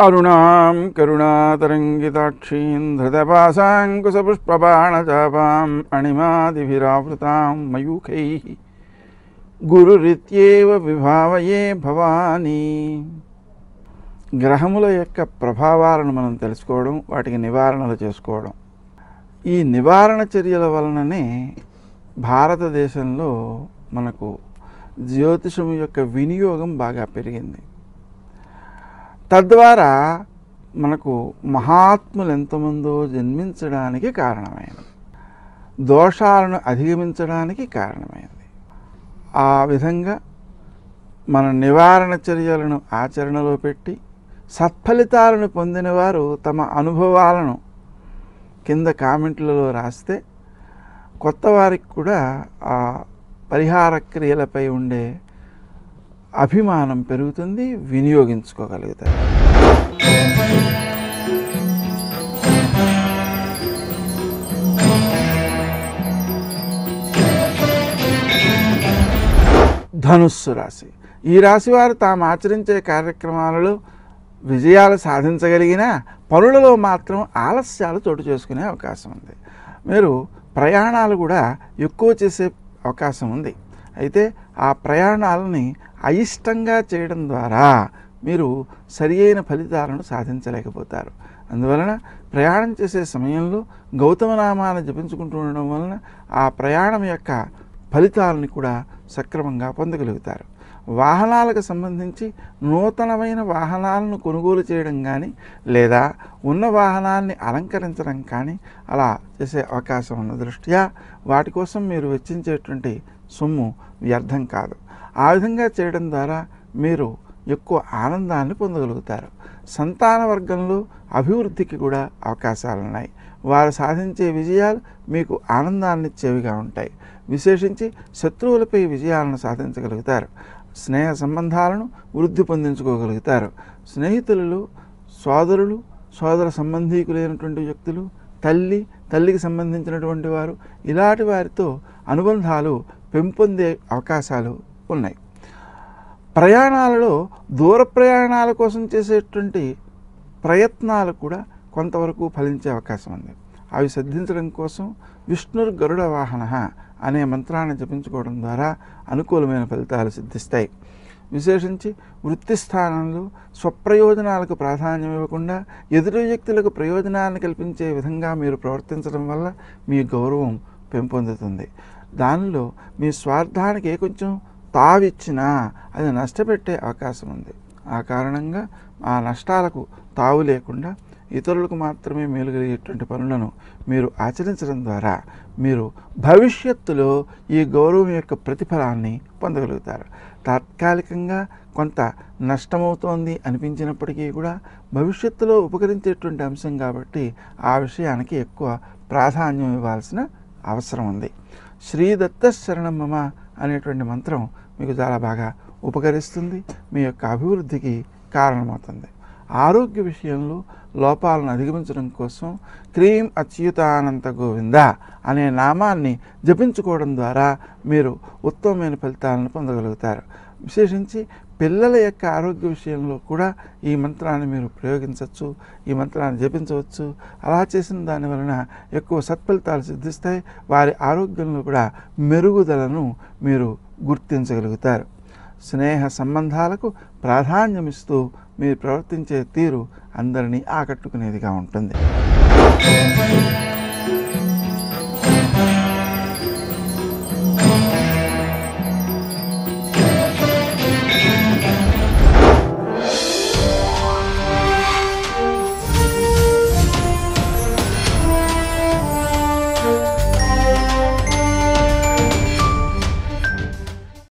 అరుణాం కరుణాతరంగితాక్షీం ధృతపాశాంకుశపుష్పబాణచాపాం అణిమాదిభిరావృతాం మయూఖై గురురిత్యేవ విభావయే భవానీ గ్రహముల యొక్క ప్రభావాలను మనం తెలుసుకోవడం వాటికి నివారణలు చేసుకోవడం ఈ నివారణ చర్యల వలననే భారతదేశంలో మనకు జ్యోతిషం యొక్క వినియోగం బాగా పెరిగింది తద్వారా మనకు మహాత్ములు ఎంతమందో జన్మించడానికి కారణమైనది దోషాలను అధిగమించడానికి కారణమైనది ఆ విధంగా మన నివారణ చర్యలను ఆచరణలో పెట్టి సత్ఫలితాలను పొందిన వారు తమ అనుభవాలను కింద కామెంట్లలో రాస్తే కొత్త వారికి కూడా ఆ పరిహార క్రియలపై ఉండే అభిమానం పెరుగుతుంది వినియోగించుకోగలుగుతారు ధనుస్సు రాశి ఈ రాశి వారు తాము ఆచరించే కార్యక్రమాలలో విజయాలు సాధించగలిగిన పనులలో మాత్రం ఆలస్యాలు చోటు చేసుకునే అవకాశం ఉంది మీరు ప్రయాణాలు కూడా ఎక్కువ చేసే అవకాశం ఉంది అయితే ఆ ప్రయాణాలని అయిష్టంగా చేయడం ద్వారా మీరు సరి అయిన ఫలితాలను సాధించలేకపోతారు అందువలన ప్రయాణం చేసే సమయంలో గౌతమ నామాన్ని జపించుకుంటూ ఉండడం వలన ఆ ప్రయాణం యొక్క ఫలితాలని కూడా సక్రమంగా పొందగలుగుతారు వాహనాలకు సంబంధించి నూతనమైన వాహనాలను కొనుగోలు చేయడం కానీ లేదా ఉన్న వాహనాన్ని అలంకరించడం కానీ అలా చేసే అవకాశం ఉన్న దృష్ట్యా వాటి కోసం మీరు వెచ్చించేటువంటి సొమ్ము వ్యర్థం కాదు ఆ విధంగా చేయడం ద్వారా మీరు ఎక్కువ ఆనందాన్ని పొందగలుగుతారు సంతాన వర్గంలో అభివృద్ధికి కూడా అవకాశాలు ఉన్నాయి వారు సాధించే విజయాలు మీకు ఆనందాన్ని ఇచ్చేవిగా ఉంటాయి విశేషించి శత్రువులపై విజయాలను సాధించగలుగుతారు స్నేహ సంబంధాలను వృద్ధి పొందించుకోగలుగుతారు స్నేహితులు సోదరులు సోదర సంబంధీకులైనటువంటి వ్యక్తులు తల్లి తల్లికి సంబంధించినటువంటి వారు ఇలాంటి వారితో అనుబంధాలు పెంపొందే అవకాశాలు ఉన్నాయి ప్రయాణాలలో దూర ప్రయాణాల కోసం చేసేటువంటి ప్రయత్నాలు కూడా కొంతవరకు ఫలించే అవకాశం ఉంది అవి సిద్ధించడం కోసం విష్ణుర్ గరుడ వాహన అనే మంత్రాన్ని జపించుకోవడం ద్వారా అనుకూలమైన ఫలితాలు సిద్ధిస్తాయి విశేషించి వృత్తి స్థానంలో స్వప్రయోజనాలకు ప్రాధాన్యం ఇవ్వకుండా ఎదుటి వ్యక్తులకు ప్రయోజనాన్ని కల్పించే విధంగా మీరు ప్రవర్తించడం వల్ల మీ గౌరవం పెంపొందుతుంది దానిలో మీ స్వార్థానికి ఏ కొంచెం తావిచ్చినా అది నష్టపెట్టే అవకాశం ఉంది ఆ కారణంగా ఆ నష్టాలకు తావు లేకుండా ఇతరులకు మాత్రమే మేలు కలిగేటువంటి పనులను మీరు ఆచరించడం ద్వారా మీరు భవిష్యత్తులో ఈ గౌరవం యొక్క ప్రతిఫలాన్ని పొందగలుగుతారు తాత్కాలికంగా కొంత నష్టమవుతోంది అనిపించినప్పటికీ కూడా భవిష్యత్తులో ఉపకరించేటువంటి అంశం కాబట్టి ఆ విషయానికి ఎక్కువ ప్రాధాన్యం ఇవ్వాల్సిన అవసరం ఉంది శ్రీదత్త శరణం మమ అనేటువంటి మంత్రం మీకు చాలా బాగా ఉపకరిస్తుంది మీ యొక్క అభివృద్ధికి కారణమవుతుంది ఆరోగ్య విషయంలో లోపాలను అధిగమించడం కోసం క్రీం అచ్యుతానంత గోవింద అనే నామాన్ని జపించుకోవడం ద్వారా మీరు ఉత్తమమైన ఫలితాలను పొందగలుగుతారు విశేషించి పిల్లల యొక్క ఆరోగ్య విషయంలో కూడా ఈ మంత్రాన్ని మీరు ప్రయోగించవచ్చు ఈ మంత్రాన్ని జపించవచ్చు అలా చేసిన దాని వలన ఎక్కువ సత్ఫలితాలు సిద్ధిస్తాయి వారి ఆరోగ్యంలో కూడా మెరుగుదలను మీరు గుర్తించగలుగుతారు స్నేహ సంబంధాలకు ప్రాధాన్యమిస్తూ మీరు ప్రవర్తించే తీరు అందరినీ ఆకట్టుకునేదిగా ఉంటుంది